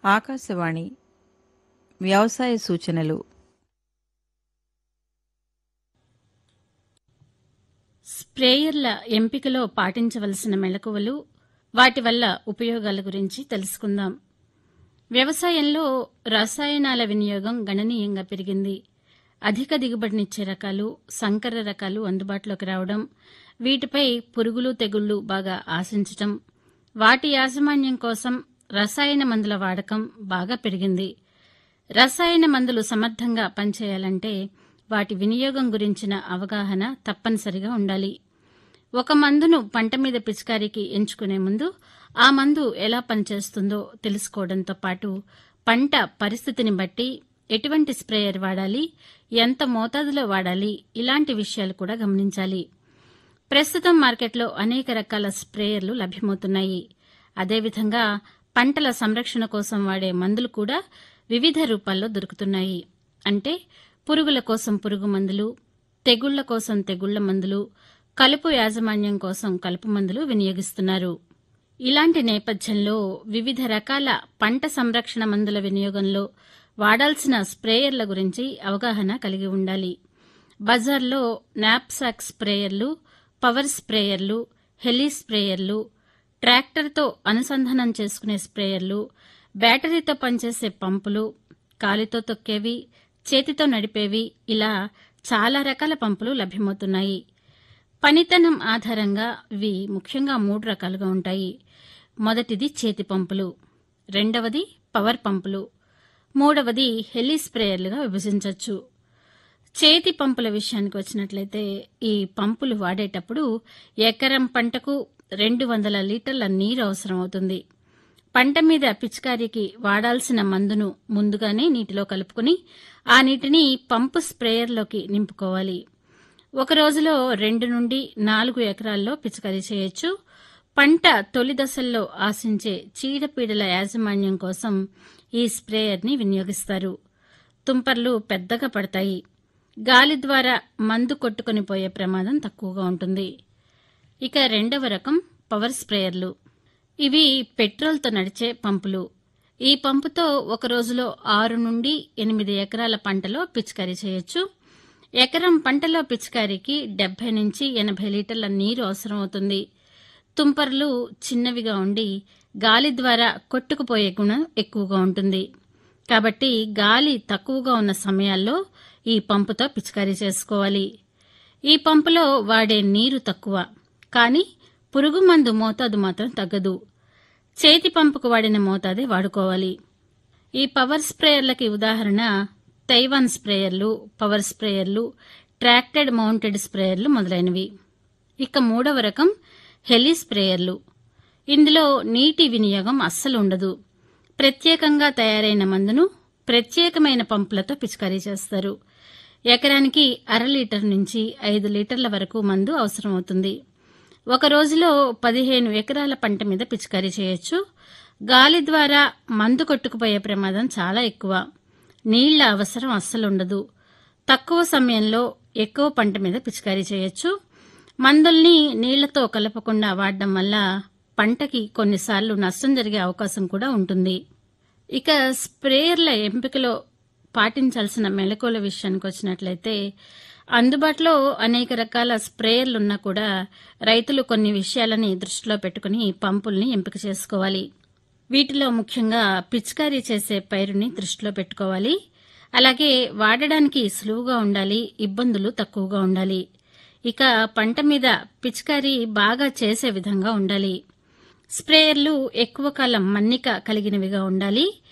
ఆకాశవాణి వ్యవసాయ సూచనలు స్ప్రేయర్ల ఎంపికలో పాటించవలసిన మెళకువలు వాటి వల్ల ఉపయోగాల గురించి తెలుసుకుందాం వ్యవసాయంలో రసాయనాల వినియోగం గణనీయంగా పెరిగింది అధిక దిగుబడినిచ్చే రకాలు సంకర రకాలు అందుబాటులోకి రావడం వీటిపై పురుగులు తెగుళ్లు బాగా ఆశించటం వాటి యాజమాన్యం కోసం రసాయన మందుల వాడకం బాగా పెరిగింది రసాయన మందులు సమర్థంగా పనిచేయాలంటే వాటి వినియోగం గురించిన అవగాహన తప్పనిసరిగా ఉండాలి ఒక మందును పంట మీద పిచికారీకి ఎంచుకునే ముందు ఆ మందు ఎలా పనిచేస్తుందో తెలుసుకోవడంతో పాటు పంట పరిస్థితిని బట్టి ఎటువంటి స్ప్రేయర్ వాడాలి ఎంత మోతాదులో వాడాలి ఇలాంటి విషయాలు కూడా గమనించాలి ప్రస్తుతం మార్కెట్లో అనేక రకాల స్ప్రేయర్లు లభ్యమవుతున్నాయి అదేవిధంగా పంటల సంరక్షణ కోసం వాడే మందులు కూడా వివిధ రూపాల్లో దొరుకుతున్నాయి అంటే పురుగుల కోసం పురుగు మందులు తెగుళ్ల కోసం తెగుళ్ల మందులు కలుపు యాజమాన్యం కోసం కలుపు మందులు వినియోగిస్తున్నారు ఇలాంటి నేపథ్యంలో వివిధ రకాల పంట సంరక్షణ మందుల వినియోగంలో వాడాల్సిన స్ప్రేయర్ల గురించి అవగాహన కలిగి ఉండాలి బజార్లో నాప్సాక్ స్ప్రేయర్లు పవర్ స్ప్రేయర్లు హెలీ స్ప్రేయర్లు ట్రాక్టర్తో అనుసంధానం చేసుకునే స్ప్రేయర్లు బ్యాటరీతో పనిచేసే పంపులు కాలితో తొక్కేవి చేతితో నడిపేవి ఇలా చాలా రకాల పంపులు లభ్యమవుతున్నాయి పనితనం ఆధారంగా ఇవి ముఖ్యంగా మూడు రకాలుగా ఉంటాయి మొదటిది చేతి పంపులు రెండవది పవర్ పంపులు మూడవది హెలీ స్ప్రేయర్లుగా విభజించవచ్చు చేతి పంపుల విషయానికి వచ్చినట్లయితే ఈ పంపులు వాడేటప్పుడు ఎకరం పంటకు రెండు వందల లీటర్ల నీరు అవసరం అవుతుంది పంట మీద పిచికారీకి వాడాల్సిన మందును ముందుగానే నీటిలో కలుపుకుని ఆ నీటిని పంపు స్ప్రేయర్లోకి నింపుకోవాలి ఒక రోజులో రెండు నుండి నాలుగు ఎకరాల్లో పిచికారీ చేయొచ్చు పంట తొలి దశల్లో ఆశించే చీడపీడల యాజమాన్యం కోసం ఈ స్ప్రేయర్ని వినియోగిస్తారు తుంపర్లు పెద్దగా పడతాయి గాలి ద్వారా మందు కొట్టుకొని పోయే ప్రమాదం తక్కువగా ఉంటుంది ఇక రెండవ రకం పవర్ స్ప్రేయర్లు ఇవి పెట్రోల్తో నడిచే పంపులు ఈ పంపుతో ఒక రోజులో ఆరు నుండి ఎనిమిది ఎకరాల పంటలో పిచికారీ చేయొచ్చు ఎకరం పంటలో పిచికారీకి డెబ్బై నుంచి ఎనభై లీటర్ల నీరు అవసరమవుతుంది తుంపర్లు చిన్నవిగా ఉండి గాలి ద్వారా కొట్టుకుపోయే గుణం ఎక్కువగా ఉంటుంది కాబట్టి గాలి తక్కువగా ఉన్న సమయాల్లో ఈ పంపుతో పిచికారీ చేసుకోవాలి ఈ పంపులో వాడే నీరు తక్కువ కానీ పురుగు మందు మోతాదు మాత్రం తగ్గదు చేతి పంపుకు వాడిన మోతాదే వాడుకోవాలి ఈ పవర్ స్ప్రేయర్లకి ఉదాహరణ తైవాన్ స్ప్రేయర్లు పవర్ స్ప్రేయర్లు ట్రాక్టెడ్ మౌంటెడ్ స్ప్రేయర్లు మొదలైనవి ఇక మూడవ రకం హెలీ స్ప్రేయర్లు ఇందులో నీటి వినియోగం అస్సలు ఉండదు ప్రత్యేకంగా తయారైన మందును ప్రత్యేకమైన పంపులతో పిచికారీ చేస్తారు ఎకరానికి అర లీటర్ నుంచి ఐదు లీటర్ల వరకు మందు అవసరమవుతుంది ఒక రోజులో పదిహేను ఎకరాల పంట మీద పిచికారీ చేయొచ్చు గాలి ద్వారా మందు కొట్టుకుపోయే ప్రమాదం చాలా ఎక్కువ నీళ్ల అవసరం అస్సలు ఉండదు తక్కువ సమయంలో ఎక్కువ పంట మీద పిచికారీ చేయొచ్చు మందుల్ని నీళ్లతో కలపకుండా వాడడం వల్ల పంటకి కొన్నిసార్లు నష్టం జరిగే అవకాశం కూడా ఉంటుంది ఇక స్ప్రేయర్ల ఎంపికలో పాటించాల్సిన మెలకువల విషయానికి వచ్చినట్లయితే అందుబాటులో అనేక రకాల స్ప్రేయర్లు ఉన్నా కూడా రైతులు కొన్ని విషయాలని దృష్టిలో పెట్టుకుని పంపుల్ని ఎంపిక చేసుకోవాలి వీటిలో ముఖ్యంగా పిచికారీ చేసే పైరుని దృష్టిలో పెట్టుకోవాలి అలాగే వాడడానికి సులువుగా ఉండాలి ఇబ్బందులు తక్కువగా ఉండాలి ఇక పంట మీద పిచికారీ బాగా చేసే విధంగా ఉండాలి స్ప్రేయర్లు ఎక్కువ కాలం మన్నిక కలిగినవిగా ఉండాలి